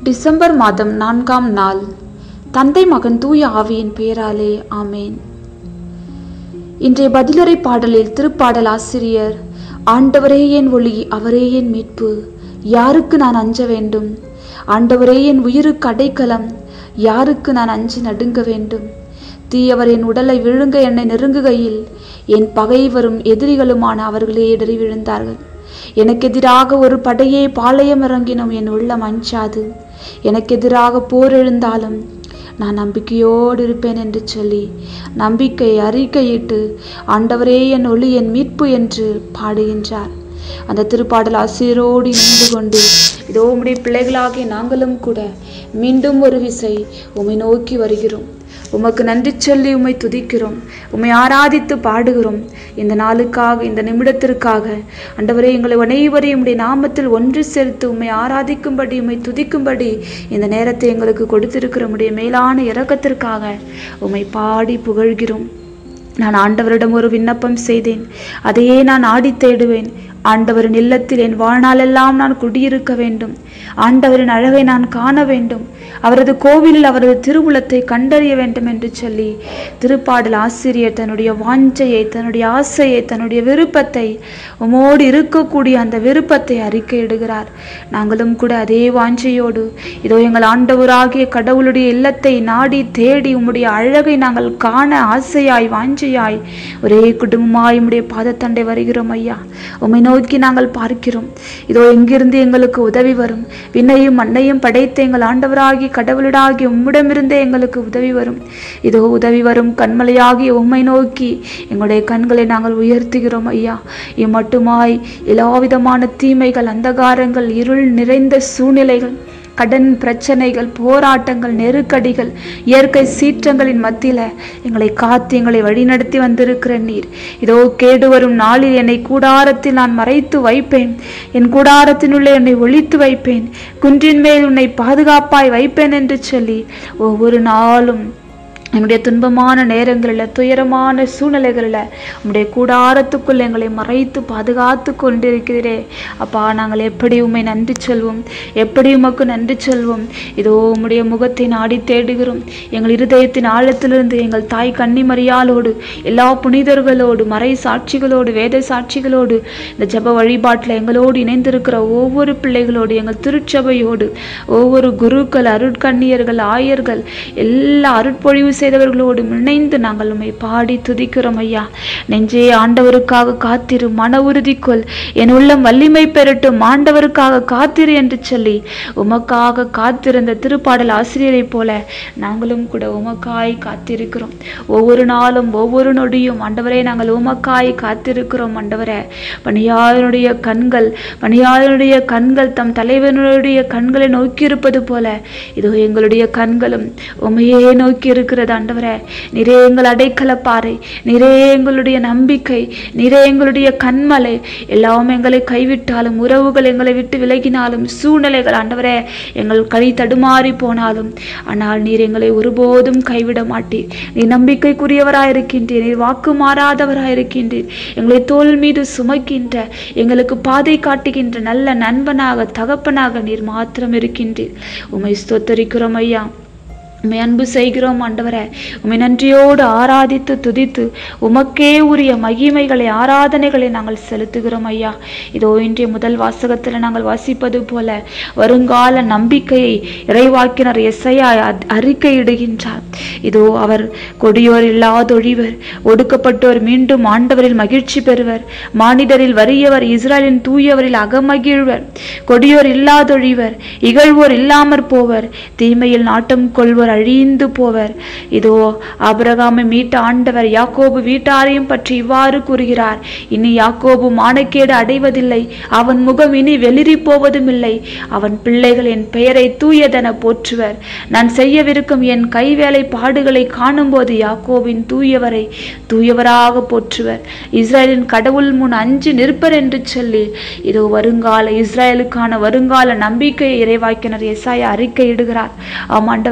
December மாதம் நான்காம் நாள் தந்தை மகன் தூய ஆவியின் பேராலே ஆமேன் இன்றைய பதிலுரை பாடலில் திருப்பாடல் ஆசிரியர் ஆண்டவரே என் ஒளி அவரே என் மீட்பு யாருக்கு நான் அஞ்ச வேண்டும் ஆண்டவரே என் உயிருக்கு அடைக்கலம் யாருக்கு நான் அஞ்சி நடுங்க வேண்டும் தீயவர் என் உடலை விழுங்க என்னை நெருங்குகையில் என் பகைவரும் எதிரிகளுமான அவர்களே இடறி விழுந்தார்கள் எனக்கு எதிராக ஒரு படையே பாளையம் இறங்கினும் என் உள்ளம் அஞ்சாது எனக்கு எதிராக போர் எழுந்தாலும் நான் நம்பிக்கையோடு இருப்பேன் என்று சொல்லி நம்பிக்கை அறிக்கையிட்டு ஆண்டவரே என் ஒளி என் மீட்பு என்று பாடுகின்றார் அந்த திருப்பாடல் ஆசிரியரோடு இணைந்து கொண்டு இதோ உம்முடைய பிள்ளைகளாகிய நாங்களும் கூட மீண்டும் ஒரு விசை உம்மை நோக்கி வருகிறோம் உமக்கு நன்றி சொல்லி உம்மை துதிக்கிறோம் உம்மை ஆராதித்து பாடுகிறோம் இந்த நாளுக்காக இந்த நிமிடத்திற்காக ஆண்டவரே எங்களை அனைவரையும் உம்முடைய நாமத்தில் ஒன்று சேர்த்து உம்மை ஆராதிக்கும்படி உம்மை துதிக்கும்படி இந்த நேரத்தை எங்களுக்கு கொடுத்திருக்கிற உம்முடைய மேலான இரக்கத்திற்காக உம்மை பாடி புகழ்கிறோம் நான் ஆண்டவரிடம் ஒரு விண்ணப்பம் செய்தேன் அதையே நான் ஆடி தேடுவேன் ஆண்டவரின் இல்லத்தில் என் வாழ்நாளெல்லாம் நான் குடியிருக்க வேண்டும் ஆண்டவரின் அழகை நான் காண வேண்டும் அவரது கோவிலில் அவரது திருவுளத்தை கண்டறிய வேண்டும் என்று சொல்லி திருப்பாடல் ஆசிரியர் தன்னுடைய வாஞ்சையை தன்னுடைய ஆசையை தன்னுடைய விருப்பத்தை உமோடு இருக்கக்கூடிய அந்த விருப்பத்தை அறிக்கையிடுகிறார் நாங்களும் கூட அதே வாஞ்சையோடு இதோ எங்கள் ஆண்டவராகிய கடவுளுடைய இல்லத்தை நாடி தேடி உம்முடைய அழகை நாங்கள் காண ஆசையாய் வாஞ்சையாய் ஒரே குடும்பமாய் உம்முடைய பாதத்தண்டை வருகிறோம் ஐயா உம்மை நோக்கி நாங்கள் பார்க்கிறோம் இதோ எங்கிருந்து எங்களுக்கு உதவி வரும் விண்ணையும் மண்ணையும் படைத்த எங்கள் ஆண்டவராகி கடவுளிடாகி உம்மிடமிருந்தே எங்களுக்கு உதவி வரும் இதோ உதவி வரும் கண்மலையாகிய உம்மை நோக்கி எங்களுடைய கண்களை நாங்கள் உயர்த்துகிறோம் ஐயா இம்மட்டுமாய் எல்லாவிதமான தீமைகள் அந்தகாரங்கள் இருள் நிறைந்த சூழ்நிலைகள் கடன் பிரச்சனைகள் போராட்டங்கள் நெருக்கடிகள் இயற்கை சீற்றங்களின் மத்தியில எங்களை காத்து எங்களை வழிநடத்தி வந்திருக்கிற நீர் இதோ கேடு வரும் நாளில் என்னை கூடாரத்தில் நான் மறைத்து வைப்பேன் என் கூடாரத்தினுள்ளே என்னை ஒழித்து வைப்பேன் குன்றின் மேல் உன்னை பாதுகாப்பாய் வைப்பேன் என்று சொல்லி ஒவ்வொரு நாளும் நம்முடைய துன்பமான நேரங்களில் துயரமான சூழ்நிலைகளில் உம்முடைய கூடாரத்துக்குள் எங்களை மறைத்து பாதுகாத்து கொண்டிருக்கிறீரே அப்பா நாங்கள் எப்படி உம்மை நன்றி சொல்வோம் எப்படி உமக்கு நன்றி சொல்வோம் இதோ உம்முடைய முகத்தை நாடி தேடுகிறோம் எங்கள் இருதயத்தின் ஆழத்திலிருந்து எங்கள் தாய் கன்னிமரியாலோடு எல்லா புனிதர்களோடு மறை சாட்சிகளோடு வேத சாட்சிகளோடு இந்த ஜப வழிபாட்டில் எங்களோடு இணைந்திருக்கிற ஒவ்வொரு பிள்ளைகளோடு எங்கள் திருச்சபையோடு ஒவ்வொரு குருக்கள் அருட்கண்ணியர்கள் ஆயர்கள் எல்லா அருட்பொழிவு செய்தவர்களோடு இணைந்து நாங்கள் உம்மை பாடி துதிக்கிறோம் ஐயா நெஞ்சே ஆண்டவருக்காக காத்திரு மன உறுதி கொள் என் உள்ளம் வலிமை பெறட்டும் ஆண்டவருக்காக காத்திரு என்று சொல்லி உமக்காக காத்திருந்த திருப்பாடல் ஆசிரியரைப் போல நாங்களும் கூட உமக்காய் காத்திருக்கிறோம் ஒவ்வொரு நாளும் ஒவ்வொரு நொடியும் ஆண்டவரே நாங்கள் உமக்காய் காத்திருக்கிறோம் ஆண்டவரே பணியாளனுடைய கண்கள் பணியாளனுடைய கண்கள் தம் தலைவனுடைய கண்களை நோக்கியிருப்பது போல இதோ எங்களுடைய கண்களும் உமையே நோக்கி இருக்கிறது ஆண்டவரே நிறைய எங்கள் அடைக்கலப்பாறை நிறைய எங்களுடைய நம்பிக்கை நிறைய எங்களுடைய கண்மலை எல்லாம் எங்களை கைவிட்டாலும் உறவுகள் எங்களை விட்டு விலகினாலும் சூழ்நிலைகள் ஆண்டவரே எங்கள் கை தடுமாறி போனாலும் ஆனால் நீர் எங்களை ஒருபோதும் கைவிட மாட்டீர் நீர் நம்பிக்கைக்குரியவராயிருக்கின்றீர் நீர் வாக்கு மாறாதவராயிருக்கின்றீர் எங்களை தோல் மீது சுமக்கின்ற எங்களுக்கு பாதை காட்டுகின்ற நல்ல நண்பனாக தகப்பனாக நீர் மாத்திரம் இருக்கின்றீர் உமை ஸ்தோத்தரிக்கிறோம் ஐயா உம்மை அன்பு செய்கிறோம் ஆண்டவரே உம்மை நன்றியோடு ஆராதித்து துதித்து உமக்கே உரிய மகிமைகளை ஆராதனைகளை நாங்கள் செலுத்துகிறோம் ஐயா இதோ இன்றைய முதல் வாசகத்தில் நாங்கள் வாசிப்பது போல வருங்கால நம்பிக்கையை இறைவாக்கினர் எஸ்ஐயா அறிக்கையிடுகின்றார் இதோ அவர் கொடியோர் இல்லாதொழிவர் ஒடுக்கப்பட்டோர் மீண்டும் ஆண்டவரில் மகிழ்ச்சி பெறுவர் மானிடரில் வறியவர் இஸ்ரேலின் தூயவரில் அகமகிழ்வர் கொடியோர் இல்லாதொழிவர் இகழ்வோர் இல்லாமற் போவர் தீமையில் நாட்டம் கொள்வர் போவர் அழிந்து போவர் இதோ ஆபிரகாமை மீட்ட ஆண்டவர் யாக்கோபு வீட்டாரையும் பற்றி இவ்வாறு கூறுகிறார் இனி யாக்கோபு மானக்கேடு அடைவதில்லை அவன் முகம் இனி வெளிரி போவதும் இல்லை அவன் பிள்ளைகள் என் பெயரை தூயதென போற்றுவர் நான் செய்யவிருக்கும் என் கைவேலை பாடுகளை காணும்போது யாக்கோபின் தூயவரை தூயவராக போற்றுவர் இஸ்ரேலின் கடவுள் முன் அஞ்சு நிற்பர் என்று சொல்லி இதோ வருங்கால இஸ்ரேலுக்கான வருங்கால நம்பிக்கையை இறைவாக்கினர் எஸ்ஐயா அறிக்கையிடுகிறார் ஆம் ஆண்டவரே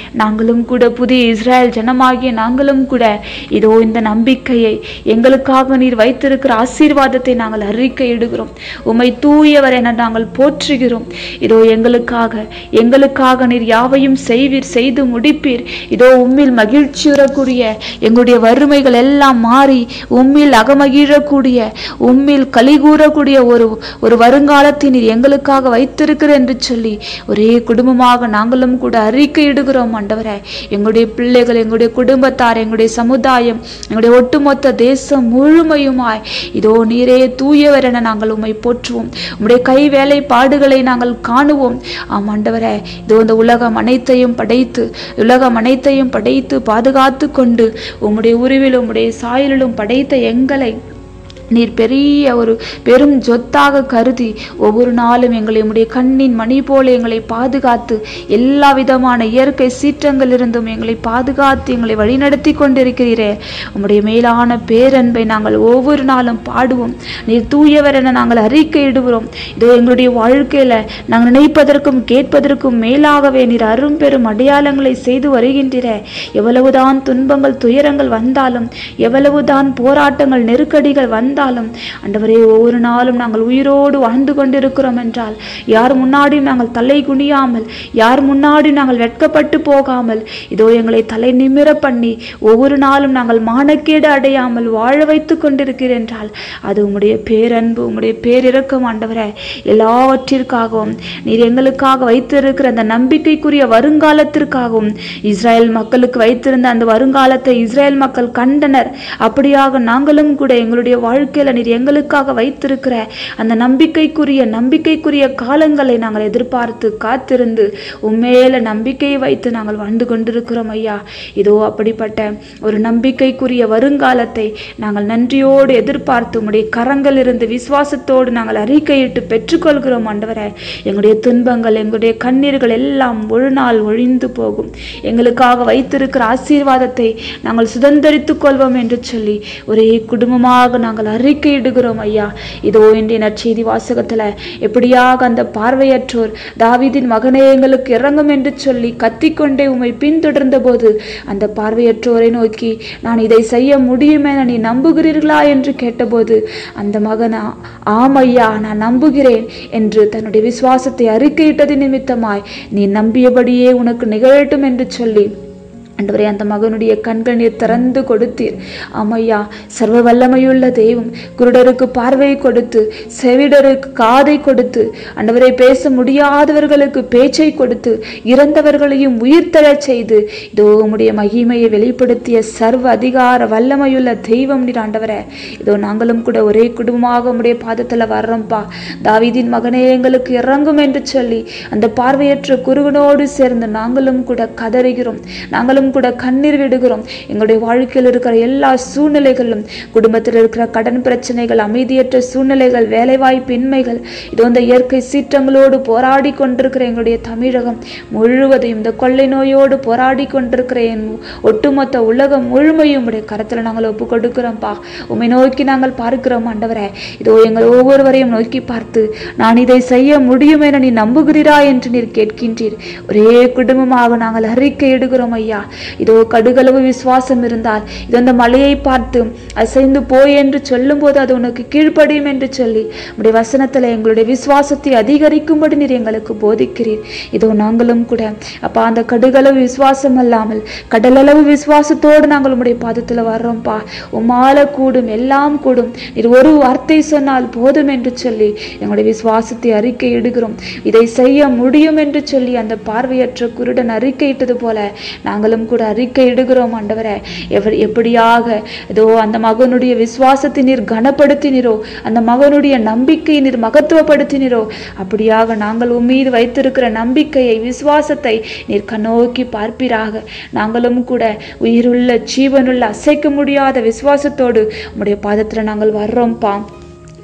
நாங்களும் கூட புதிய இஸ்ரேல் ஜனமாகிய நாங்களும் கூட இதோ இந்த நம்பிக்கையை எங்களுக்காக நீர் வைத்திருக்கிற ஆசீர்வாதத்தை நாங்கள் அறிக்கையிடுகிறோம் உம்மை தூயவர் என நாங்கள் போற்றுகிறோம் இதோ எங்களுக்காக எங்களுக்காக நீர் யாவையும் செய்வீர் செய்து முடிப்பீர் இதோ உம்மில் மகிழ்ச்சியுறக்கூடிய எங்களுடைய வறுமைகள் எல்லாம் மாறி உம்மில் அகமகிழக்கூடிய உம்மில் கலிகூறக்கூடிய ஒரு ஒரு வருங்காலத்தை நீர் எங்களுக்காக வைத்திருக்கிற என்று சொல்லி ஒரே குடும்பமாக நாங்களும் கூட அறிக்கையிடுகிறோம் ஆண்டவரே எங்களுடைய பிள்ளைகள் எங்களுடைய குடும்பத்தார் எங்களுடைய சமுதாயம் எங்களுடைய ஒட்டுமொத்த தேசம் முழுமையுமாய் இதோ நீரே தூயவர் என நாங்கள் உம்மை போற்றுவோம் உம்முடைய கை வேலைப்பாடுகளை நாங்கள் காணுவோம் ஆம் ஆண்டவரே இதோ இந்த உலகம் அனைத்தையும் படைத்து உலகம் அனைத்தையும் படைத்து பாதுகாத்து கொண்டு உம்முடைய உருவில் உம்முடைய சாயலிலும் படைத்த எங்களை நீர் பெரிய ஒரு பெரும் சொத்தாக கருதி ஒவ்வொரு நாளும் எங்களை உம்முடைய கண்ணின் மணி போல எங்களை பாதுகாத்து எல்லா விதமான இயற்கை சீற்றங்களிலிருந்தும் எங்களை பாதுகாத்து எங்களை வழிநடத்தி கொண்டிருக்கிறீரே உம்முடைய மேலான பேரன்பை நாங்கள் ஒவ்வொரு நாளும் பாடுவோம் நீர் தூயவர் என நாங்கள் அறிக்கையிடுகிறோம் இதோ எங்களுடைய வாழ்க்கையில நாங்கள் நினைப்பதற்கும் கேட்பதற்கும் மேலாகவே நீர் அரும் பெரும் அடையாளங்களை செய்து வருகின்றீரே எவ்வளவுதான் துன்பங்கள் துயரங்கள் வந்தாலும் எவ்வளவுதான் போராட்டங்கள் நெருக்கடிகள் வந்தாலும் ஆண்டவரே ஒவ்வொரு நாளும் நாங்கள் உயிரோடு வாழ்ந்து கொண்டிருக்கிறோம் என்றால் யார் முன்னாடியும் நாங்கள் தலை குனியாமல் யார் முன்னாடியும் நாங்கள் வெட்கப்பட்டு போகாமல் இதோ எங்களை தலை நிமிர பண்ணி ஒவ்வொரு நாளும் நாங்கள் மானக்கேடு அடையாமல் வாழ வைத்து கொண்டிருக்கிறேன் என்றால் அது உம்முடைய பேரன்பு உம்முடைய பேரிரக்கம் ஆண்டவரே எல்லாவற்றிற்காகவும் நீர் எங்களுக்காக வைத்திருக்கிற அந்த நம்பிக்கைக்குரிய வருங்காலத்திற்காகவும் இஸ்ரேல் மக்களுக்கு வைத்திருந்த அந்த வருங்காலத்தை இஸ்ரேல் மக்கள் கண்டனர் அப்படியாக நாங்களும் கூட எங்களுடைய வாழ்க்கையில நீர் எங்களுக்காக வைத்திருக்கிற அந்த நம்பிக்கைக்குரிய நம்பிக்கைக்குரிய காலங்களை நாங்கள் எதிர்பார்த்து காத்திருந்து உண்மையில நம்பிக்கையை வைத்து நாங்கள் வாழ்ந்து கொண்டிருக்கிறோம் ஐயா இதோ அப்படிப்பட்ட ஒரு நம்பிக்கைக்குரிய வருங்காலத்தை நாங்கள் நன்றியோடு எதிர்பார்த்து உம்முடைய கரங்கள் இருந்து விசுவாசத்தோடு நாங்கள் அறிக்கையிட்டு பெற்றுக்கொள்கிறோம் ஆண்டவரே எங்களுடைய துன்பங்கள் எங்களுடைய கண்ணீர்கள் எல்லாம் ஒரு நாள் ஒழிந்து போகும் எங்களுக்காக வைத்திருக்கிற ஆசீர்வாதத்தை நாங்கள் சுதந்திரித்துக் கொள்வோம் என்று சொல்லி ஒரே குடும்பமாக நாங்கள் அறிக்கையிடுகிறோம் ஐயா இதோ இன்றைய நற்செய்தி வாசகத்துல எப்படியாக அந்த பார்வையற்றோர் தாவீதின் மகனே எங்களுக்கு இறங்கும் என்று சொல்லி கத்திக்கொண்டே உம்மை பின்தொடர்ந்த போது அந்த பார்வையற்றோரை நோக்கி நான் இதை செய்ய முடியும் என நீ நம்புகிறீர்களா என்று கேட்டபோது அந்த மகன் "ஆ- ஆம் ஐயா நான் நம்புகிறேன் என்று தன்னுடைய விசுவாசத்தை அறிக்கையிட்டது நிமித்தமாய் நீ நம்பியபடியே உனக்கு நிகழட்டும் என்று சொல்லி ஆண்டவரே அந்த மகனுடைய கண்கள் நீர் திறந்து கொடுத்தீர் ஆமையா சர்வ வல்லமையுள்ள தெய்வம் குருடருக்கு பார்வையை கொடுத்து செவிடருக்கு காதை கொடுத்து ஆண்டவரை பேச முடியாதவர்களுக்கு பேச்சை கொடுத்து இறந்தவர்களையும் உயிர்த்தெழச் செய்து இதோ உம்முடைய மகிமையை வெளிப்படுத்திய சர்வ அதிகார வல்லமையுள்ள தெய்வம் நீர் ஆண்டவரே இதோ நாங்களும் கூட ஒரே குடும்பமாக உம்முடைய பாதத்துல வர்றோம்ப்பா தாவீதின் மகனே எங்களுக்கு இறங்கும் என்று சொல்லி அந்த பார்வையற்ற குருவனோடு சேர்ந்து நாங்களும் கூட கதறுகிறோம் நாங்களும் கூட கண்ணீர் விடுகிறோம் எங்களுடைய வாழ்க்கையில் இருக்கிற எல்லா சூழ்நிலைகளும் குடும்பத்தில் இருக்கிற கடன் பிரச்சனைகள் அமைதியற்ற சூழ்நிலைகள் வேலைவாய்ப்பின்மைகள் இதோ இந்த இயற்கை சீற்றங்களோடு போராடி கொண்டிருக்கிற எங்களுடைய தமிழகம் முழுவதையும் இந்த கொள்ளை நோயோடு போராடி கொண்டிருக்கிற என் ஒட்டுமொத்த உலகம் முழுமையும் உடைய கரத்துல நாங்கள் ஒப்பு கொடுக்கிறோம்ப்பா உம்மை நோக்கி நாங்கள் பார்க்கிறோம் ஆண்டவரே இதோ எங்கள் ஒவ்வொருவரையும் நோக்கி பார்த்து நான் இதை செய்ய முடியும் என நீ நம்புகிறீரா என்று நீர் கேட்கின்றீர் ஒரே குடும்பமாக நாங்கள் அறிக்கையிடுகிறோம் ஐயா இதோ கடுகளவு விசுவாசம் இருந்தால் இதோ இந்த மலையை பார்த்து அசைந்து போய் என்று சொல்லும்போது அது உனக்கு கீழ்ப்படியும் என்று சொல்லி உடைய வசனத்துல எங்களுடைய விசுவாசத்தை அதிகரிக்கும்படி நீர் எங்களுக்கு போதிக்கிறீர் இதோ நாங்களும் கூட அப்பா அந்த கடுகளவு விசுவாசம் அல்லாமல் கடலளவு விசுவாசத்தோடு நாங்கள் உம்முடைய பாதத்துல வர்றோம்ப்பா உம்மால கூடும் எல்லாம் கூடும் நீர் ஒரு வார்த்தை சொன்னால் போதும் என்று சொல்லி எங்களுடைய விசுவாசத்தை அறிக்கை இடுகிறோம் இதை செய்ய முடியும் என்று சொல்லி அந்த பார்வையற்ற குருடன் அறிக்கையிட்டது போல நாங்களும் கூட அறிக்கை இடுகிறோம் ஆண்டவரே எவர் எப்படியாக இதோ அந்த மகனுடைய விசுவாசத்தை நீர் கனப்படுத்தினீரோ அந்த மகனுடைய நம்பிக்கையை நீர் மகத்துவப்படுத்தினீரோ அப்படியாக நாங்கள் உம்மீது வைத்திருக்கிற நம்பிக்கையை விசுவாசத்தை நீர் கண்ணோக்கி பார்ப்பீராக நாங்களும் கூட உயிருள்ள ஜீவனுள்ள அசைக்க முடியாத விசுவாசத்தோடு உம்முடைய பாதத்துல நாங்கள் வர்றோம்ப்பா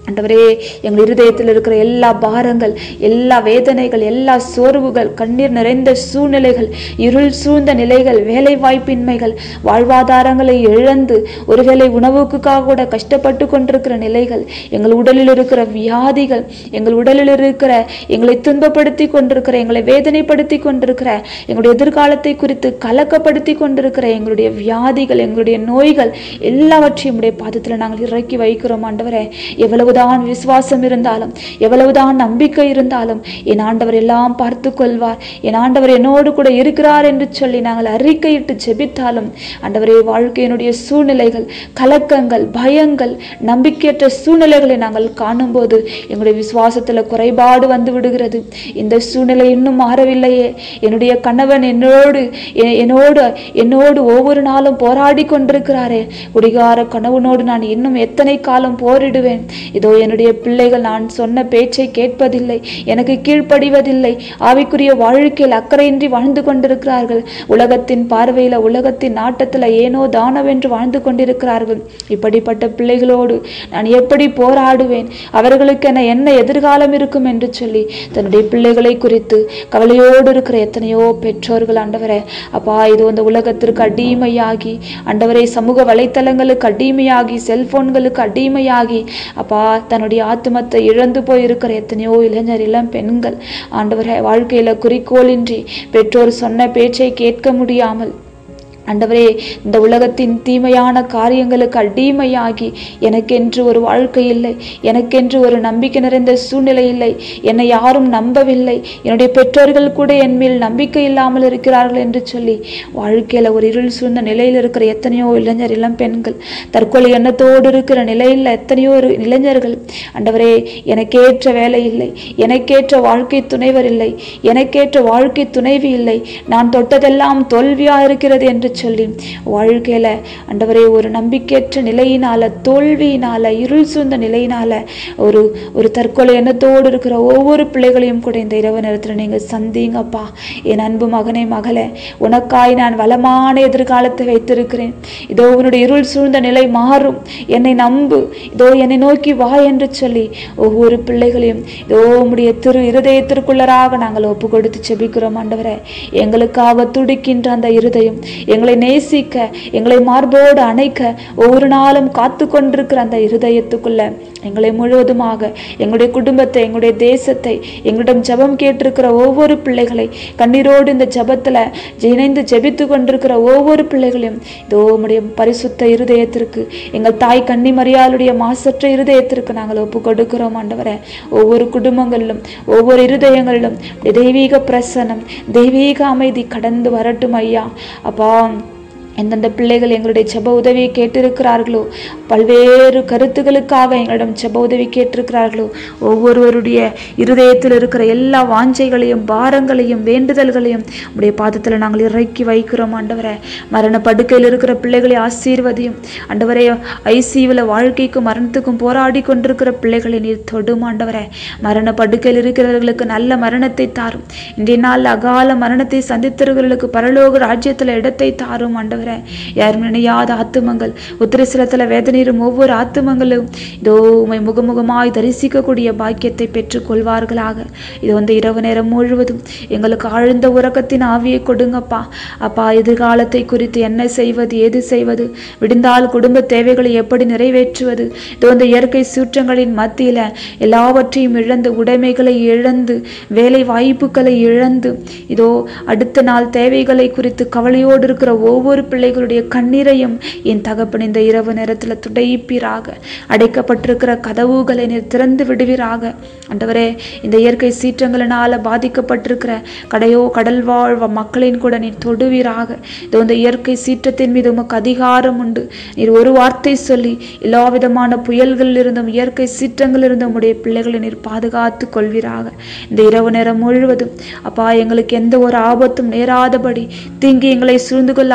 ஆண்டவரே எங்கள் இருதயத்தில் இருக்கிற எல்லா பாரங்கள் எல்லா வேதனைகள் எல்லா சோர்வுகள் கண்ணீர் நிறைந்த சூழ்நிலைகள் இருள் சூழ்ந்த நிலைகள் வேலை வாய்ப்பின்மைகள் வாழ்வாதாரங்களை இழந்து ஒருவேளை உணவுக்காக கூட கஷ்டப்பட்டு கொண்டிருக்கிற நிலைகள் எங்கள் உடலில் இருக்கிற வியாதிகள் எங்கள் உடலில் இருக்கிற எங்களை துன்பப்படுத்தி கொண்டிருக்கிற எங்களை வேதனைப்படுத்தி கொண்டிருக்கிற எங்களுடைய எதிர்காலத்தை குறித்து கலக்கப்படுத்தி கொண்டிருக்கிற எங்களுடைய வியாதிகள் எங்களுடைய நோய்கள் எல்லாவற்றையும் உடைய பாதத்தில் நாங்கள் இறக்கி வைக்கிறோம் ஆண்டவரே எவ்வளவுதான் விசுவாசம் இருந்தாலும் எவ்வளவுதான் நம்பிக்கை இருந்தாலும் என் ஆண்டவர் எல்லாம் பார்த்து கொள்வார் என் ஆண்டவர் என்னோடு கூட இருக்கிறார் என்று சொல்லி நாங்கள் அறிக்கையிட்டு ஜெபித்தாலும் ஆண்டவரே வாழ்க்கையினுடைய சூழ்நிலைகள் கலக்கங்கள் பயங்கள் நம்பிக்கையற்ற சூழ்நிலைகளை நாங்கள் காணும்போது எங்களுடைய விசுவாசத்துல குறைபாடு வந்து விடுகிறது இந்த சூழ்நிலை இன்னும் மாறவில்லையே என்னுடைய கணவன் என்னோடு எ- என்னோடு என்னோடு ஒவ்வொரு நாளும் போராடி கொண்டிருக்கிறாரே குடிகார கணவனோடு நான் இன்னும் எத்தனை காலம் போரிடுவேன் இதோ என்னுடைய பிள்ளைகள் நான் சொன்ன பேச்சை கேட்பதில்லை எனக்கு கீழ்ப்படிவதில்லை ஆவிக்குரிய வாழ்க்கையில் அக்கறையின்றி வாழ்ந்து கொண்டிருக்கிறார்கள் உலகத்தின் பார்வையில உலகத்தின் நாட்டத்துல ஏனோ தானவென்று வாழ்ந்து கொண்டிருக்கிறார்கள் இப்படிப்பட்ட பிள்ளைகளோடு நான் எப்படி போராடுவேன் அவர்களுக்கு என என்ன எதிர்காலம் இருக்கும் என்று சொல்லி தன்னுடைய பிள்ளைகளை குறித்து கவலையோடு இருக்கிற எத்தனையோ பெற்றோர்கள் ஆண்டவரே அப்பா இது இந்த உலகத்திற்கு அடிமையாகி ஆண்டவரே சமூக வலைத்தளங்களுக்கு அடிமையாகி செல்போன்களுக்கு அடிமையாகி அப்பா தன்னுடைய ஆத்துமத்தை இழந்து போயிருக்கிற எத்தனையோ இளைஞர் இளம் பெண்கள் ஆண்டவரே வாழ்க்கையில குறிக்கோளின்றி பெற்றோர் சொன்ன பேச்சை கேட்க முடியாமல் ஆண்டவரே இந்த உலகத்தின் தீமையான காரியங்களுக்கு அடிமையாகி எனக்கென்று ஒரு வாழ்க்கை இல்லை எனக்கென்று ஒரு நம்பிக்கை நிறைந்த சூழ்நிலை இல்லை என்னை யாரும் நம்பவில்லை என்னுடைய பெற்றோர்கள் கூட என் மேல் நம்பிக்கை இல்லாமல் இருக்கிறார்கள் என்று சொல்லி வாழ்க்கையில ஒரு இருள் சூழ்ந்த நிலையில் இருக்கிற எத்தனையோ இளைஞர் இளம் பெண்கள் தற்கொலை எண்ணத்தோடு இருக்கிற நிலையில் எத்தனையோ ஒரு இளைஞர்கள் ஆண்டவரே எனக்கேற்ற வேலை இல்லை எனக்கேற்ற வாழ்க்கை துணைவர் இல்லை எனக்கேற்ற வாழ்க்கை துணைவி இல்லை நான் தொட்டதெல்லாம் தோல்வியா இருக்கிறது என்று சொல்லி வாழ்க்கையில ஆண்டவரே ஒரு நம்பிக்கையற்ற நிலையினால தோல்வியினால இருள் சூழ்ந்த நிலையினால ஒரு ஒரு தற்கொலை எண்ணத்தோடு இருக்கிற ஒவ்வொரு பிள்ளைகளையும் கூட இந்த இரவு நேரத்துல நீங்க சந்திங்கப்பா என் அன்பு மகனே மகளே உனக்காய் நான் வளமான எதிர்காலத்தை வைத்திருக்கிறேன் இதோ உன்னுடைய இருள் சூழ்ந்த நிலை மாறும் என்னை நம்பு இதோ என்னை நோக்கி வா என்று சொல்லி ஒவ்வொரு பிள்ளைகளையும் இதோ உம்முடைய திரு இருதயத்திற்குள்ளராக நாங்கள் ஒப்பு கொடுத்து செபிக்கிறோம் ஆண்டவரே எங்களுக்காக துடிக்கின்ற அந்த இருதயம் எங்களை நேசிக்க எங்களை மார்போடு அணைக்க ஒவ்வொரு நாளும் காத்து கொண்டிருக்கிற அந்த இருதயத்துக்குள்ள எங்களை முழுவதுமாக எங்களுடைய குடும்பத்தை எங்களுடைய தேசத்தை எங்களிடம் ஜெபம் கேட்டிருக்கிற ஒவ்வொரு பிள்ளைகளை கண்ணீரோடு இந்த ஜெபத்துல இணைந்து ஜெபித்து கொண்டிருக்கிற ஒவ்வொரு பிள்ளைகளையும் இதோ உம்முடைய பரிசுத்த இருதயத்திற்கு எங்கள் தாய் கன்னிமரியாளுடைய மாசற்ற இருதயத்திற்கு நாங்கள் ஒப்பு கொடுக்கிறோம் ஆண்டவரே ஒவ்வொரு குடும்பங்களிலும் ஒவ்வொரு இருதயங்களிலும் உம்முடைய தெய்வீக பிரசனம் தெய்வீக அமைதி கடந்து வரட்டும் ஐயா அப்பா எந்தெந்த பிள்ளைகள் எங்களுடைய ஜெப உதவியை கேட்டிருக்கிறார்களோ பல்வேறு கருத்துகளுக்காக எங்களிடம் ஜெப உதவி கேட்டிருக்கிறார்களோ ஒவ்வொருவருடைய இருதயத்தில் இருக்கிற எல்லா வாஞ்சைகளையும் பாரங்களையும் வேண்டுதல்களையும் உடைய பாதத்தில் நாங்கள் இறக்கி வைக்கிறோம் ஆண்டவரே மரண படுக்கையில் இருக்கிற பிள்ளைகளை ஆசீர்வதியும் ஆண்டவரே ஐசியூவில் வாழ்க்கைக்கும் மரணத்துக்கும் போராடி கொண்டிருக்கிற பிள்ளைகளை நீர் தொடும் ஆண்டவரே மரண படுக்கையில் இருக்கிறவர்களுக்கு நல்ல மரணத்தை தாரும் இன்றைய நாள் அகால மரணத்தை சந்தித்தவர்களுக்கு பரலோக ராஜ்யத்தில் இடத்தை தாரும் ஆண்டவரே யாரும் நினையாத ஆத்துமங்கள் உத்திரசிலத்தில் வேதனையும் ஒவ்வொரு ஆத்துமங்களும் இதோ உமை முகமுகமாய் தரிசிக்கக்கூடிய பாக்கியத்தை பெற்றுக் கொள்வார்களாக இது வந்து இரவு நேரம் முழுவதும் எங்களுக்கு ஆழ்ந்த உறக்கத்தின் ஆவியை கொடுங்கப்பா அப்பா எதிர்காலத்தை குறித்து என்ன செய்வது ஏது செய்வது விடிந்தால் குடும்ப தேவைகளை எப்படி நிறைவேற்றுவது இது வந்து இயற்கை சீற்றங்களின் மத்தியில எல்லாவற்றையும் இழந்து உடைமைகளை இழந்து வேலை வாய்ப்புகளை இழந்து இதோ அடுத்த நாள் தேவைகளை குறித்து கவலையோடு இருக்கிற ஒவ்வொரு பிள்ளைகளுடைய கண்ணீரையும் என் தகப்பன் இந்த இரவு நேரத்தில் துடைப்பீராக அடைக்கப்பட்டிருக்கிற கதவுகளை நீர் திறந்து விடுவீராக ஆண்டவரே இந்த இயற்கை சீற்றங்களினால பாதிக்கப்பட்டிருக்கிற கடையோ கடல் வாழ் மக்களின் கூட நீர் தொடுவீராக இதோ இந்த இயற்கை சீற்றத்தின் மீது உமக்கு அதிகாரம் உண்டு நீர் ஒரு வார்த்தை சொல்லி எல்லா விதமான புயல்களில் இருந்தும் இயற்கை சீற்றங்களில் இருந்தும் உடைய பிள்ளைகளை நீர் பாதுகாத்து கொள்வீராக இந்த இரவு நேரம் முழுவதும் அப்பா எங்களுக்கு எந்த ஒரு ஆபத்தும் நேராதபடி தீங்கு எங்களை சூழ்ந்து கொள்ளாதபடி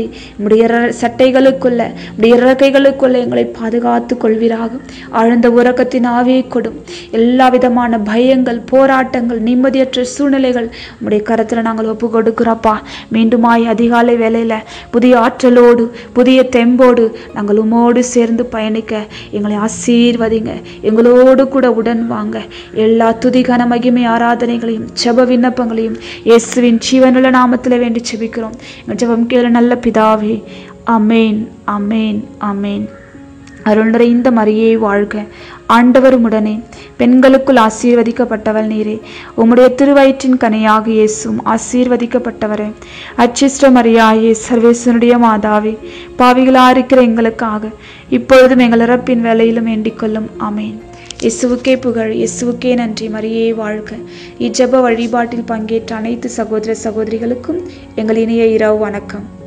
விடாதபடி உடைய இற- சட்டைகளுக்குள்ள உடைய இறக்கைகளுக்குள்ள எங்களை பாதுகாத்து கொள்வீராக ஆழ்ந்த உறக்கத்தின் ஆவியை கொடும் எல்லா விதமான பயங்கள் போராட்டங்கள் நிம்மதியற்ற சூழ்நிலைகள் உடைய கரத்துல நாங்கள் ஒப்பு கொடுக்கிறோப்பா மீண்டுமாய் அதிகாலை வேளையில புதிய ஆற்றலோடு புதிய தெம்போடு நாங்கள் உமோடு சேர்ந்து பயணிக்க எங்களை ஆசீர்வதிங்க எங்களோடு கூட உடன் வாங்க எல்லா துதிகான மகிமை ஆராதனைகளையும் ஜெப விண்ணப்பங்களையும் இயேசுவின் ஜீவனுள்ள நாமத்தில் வேண்டி செபிக்கிறோம் எங்கள் ஜெபம் கேள நல்ல பிதாவே அமேன் அமேன் அமேன் அருள் நிறைந்த மரியே வாழ்க ஆண்டவரும் உடனே பெண்களுக்குள் ஆசீர்வதிக்கப்பட்டவள் நீரே உம்முடைய திருவயிற்றின் கனியாக இயேசும் ஆசீர்வதிக்கப்பட்டவரே அச்சிஷ்ட மரியாயே சர்வேசனுடைய மாதாவே பாவிகளா இருக்கிற எங்களுக்காக இப்பொழுதும் எங்கள் இறப்பின் வேலையிலும் வேண்டிக் கொள்ளும் ஆமேன் இயேசுவுக்கே புகழ் இயேசுவுக்கே நன்றி மரியே வாழ்க இஜப வழிபாட்டில் பங்கேற்ற அனைத்து சகோதர சகோதரிகளுக்கும் எங்கள் இனிய இரவு வணக்கம்